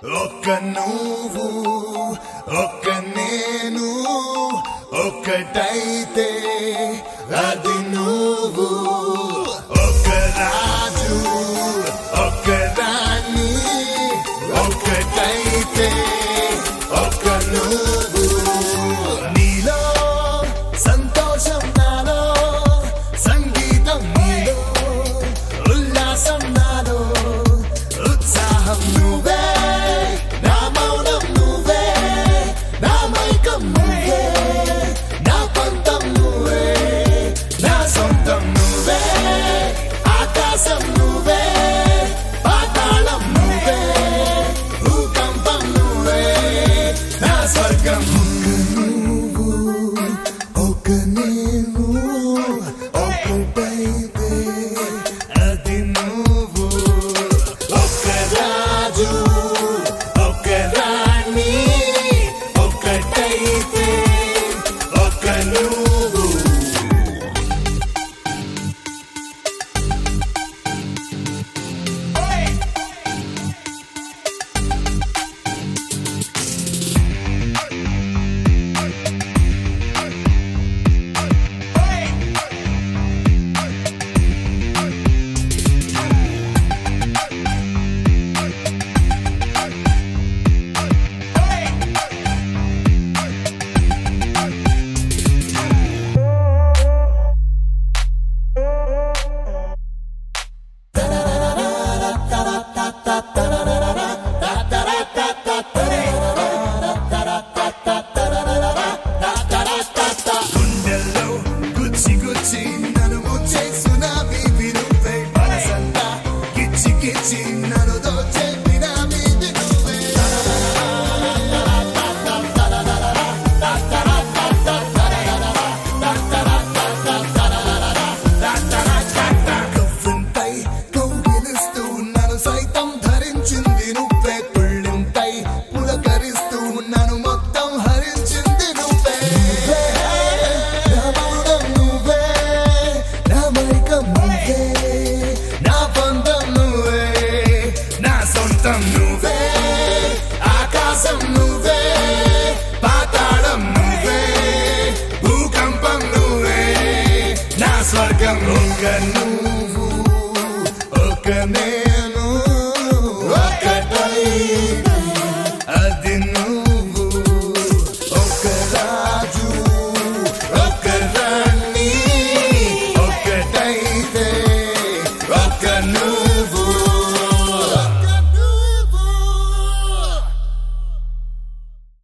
ఒక్క నువ్వు ఒక్క నేను ఒక్కటైతే అది నువ్వు ఒక్క రాజు ఒక్క రాణి ఒక్కటైతే ఒక్క నువ్వు నీలో సంతోషం నాలో సంగీతం నీలో ఉల్లాసం నాలో ఉత్సాహం నువ్వే నా మౌనం నువ్వే నా మైకం నువ్వే నా పంతం నువ్వే నా సొంతం నువ్వే ఆకాశం నువ్వే పాతాళం నువ్వే భూకంపం నువ్వే నా స్వర్గం నువ్వు ఒక నేను ఒకటైతే అది నువ్వు ఒక రాజు ఒక రాణి ఒకటైతే ఒక నువ్వు గుండెల్లో గుచ్చి గుచ్చి నన్ను ముంచే సునామీ వినువే మనసంతా గిచ్చి గిచ్చి నన్ను దోచే వినామీ వినువే కవ్వింపై కౌగిలిస్తూ నన్ను సైతం ధరించింది నువ్వే పుళ్ళింపై పులకరిస్తూ నన్ను మొత్తం హరించింది నువ్వే నా మౌనం నువ్వే నా మైకం నువ్వే నా పంతం నువ్వే నా సొంతం నువ్వే ఆకాశం నువ్వే పాతాళం నువ్వే భూకంపం నువ్వే నా స్వర్గం ఒక నువ్వు ఒక నేను